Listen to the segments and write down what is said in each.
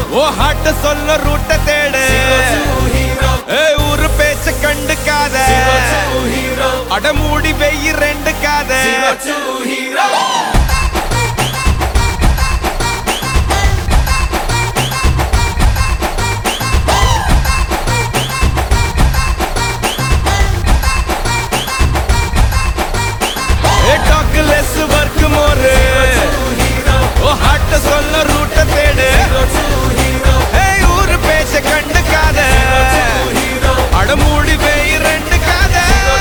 ஓ ஹாட்ட சொல்ல ரூட்ட தேடு ஏய் ஊரு பேச்ச கண்டுக்காத அடமூடி வெயி ரெண்டு காத ஏ டாக்லெஸ் ஒர்க் மோரு ஓ ஹாட்ட சொல்ல ரூட்ட தேடு ஏய் ஊரு பேச்ச கண்டுக்காத அடமூடி வெயி ரெண்டு காத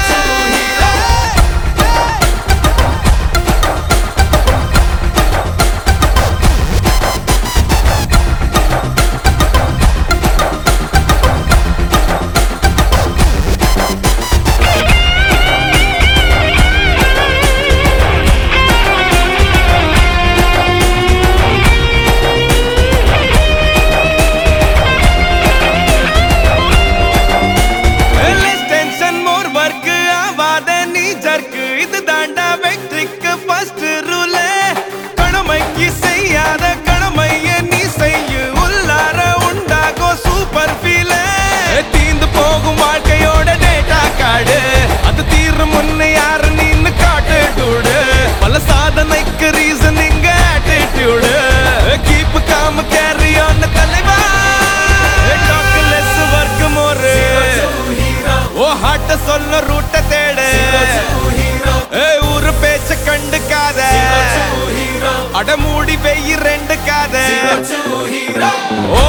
less tension, more work ஆவாத நீ ஜர்க்கு இது தாண்டா வெற்றிக்கு ஃபர்ஸ்ட் ரூல் கடமைக்கு செய்யாத கடமைய நீ செய்யு உள்ளார உண்டாகும் சூப்பர் ஃபீல் தீந்து போகும் வாழ்க்கையோட டேட்டா கார்டு அது தீரும் முன்ன யாரு நின்னு காட்டு டூடு பல சாதனைக்கு ரீசன் இங்க attitude keep calm carry on தலைவா டாக்லெஸ் ஒர்க் மோரு ஓ ஹாட்ட சொல்ல ரூட்ட தேடு ஏய் ஊரு பேச்ச கண்டுக்காத அடமூடி வெயி ரெண்டு காத ஓ